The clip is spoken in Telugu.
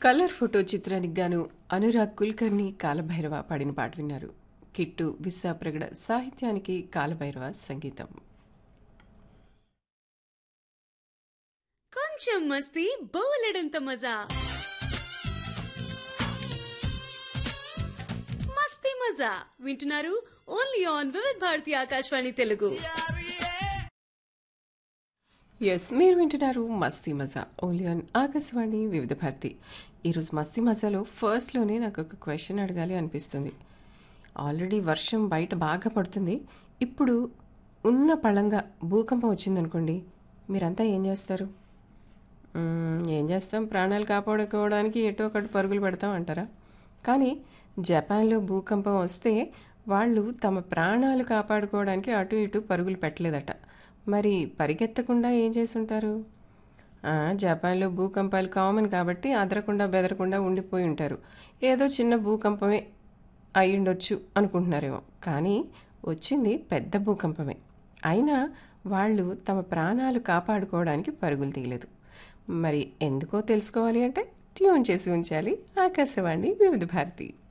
కలర్ ఫోటో చిత్రానికి గాను అనురాగ్ కుల్కర్ని కాలభైరవ పాడిన పాట విన్నారు కిట్టు విశాప్రగడ సాహిత్యానికి కాలభైరవ సంగీతం కొంచెం మస్తీ బోలెడంత మజా మస్తీ మజా వింటున్నారు only on Vividh Bharati Akashvani Telugu yes మీరు వింటున్నారు మస్తీ మజా ఓన్లీ ఆన్ ఆకాశవాణి వివిధ భారతి ఈరోజు మస్తీ మజాలో ఫస్ట్లోనే నాకు ఒక క్వశ్చన్ అడగాలి అనిపిస్తుంది ఆల్రెడీ వర్షం బయట బాగా పడుతుంది ఇప్పుడు ఉన్న పళంగా భూకంపం వచ్చిందనుకోండి మీరంతా ఏం చేస్తారు మ్మ్, ఏం చేస్తాం ప్రాణాలు కాపాడుకోవడానికి ఎటో ఒకటి పరుగులు పెడతాం అంటారా కానీ జపాన్లో భూకంపం వస్తే వాళ్ళు తమ ప్రాణాలు కాపాడుకోవడానికి అటు ఇటు పరుగులు పెట్టలేదట మరి పరిగెత్తకుండా ఏం చేసి ఉంటారు ఆ, జపాన్లో భూకంపాలు కామన్ కాబట్టి అదరకుండా బెదరకుండా ఉండిపోయి ఉంటారు ఏదో చిన్న భూకంపమే అయ్యుండొచ్చు అనుకుంటున్నారేమో కానీ వచ్చింది పెద్ద భూకంపమే అయినా వాళ్ళు తమ ప్రాణాలు కాపాడుకోవడానికి పరుగులు తీయలేదు మరి ఎందుకో తెలుసుకోవాలి అంటే ట్యూన్ చేసి ఉంచాలి ఆకాశవాణి వివిధ భారతి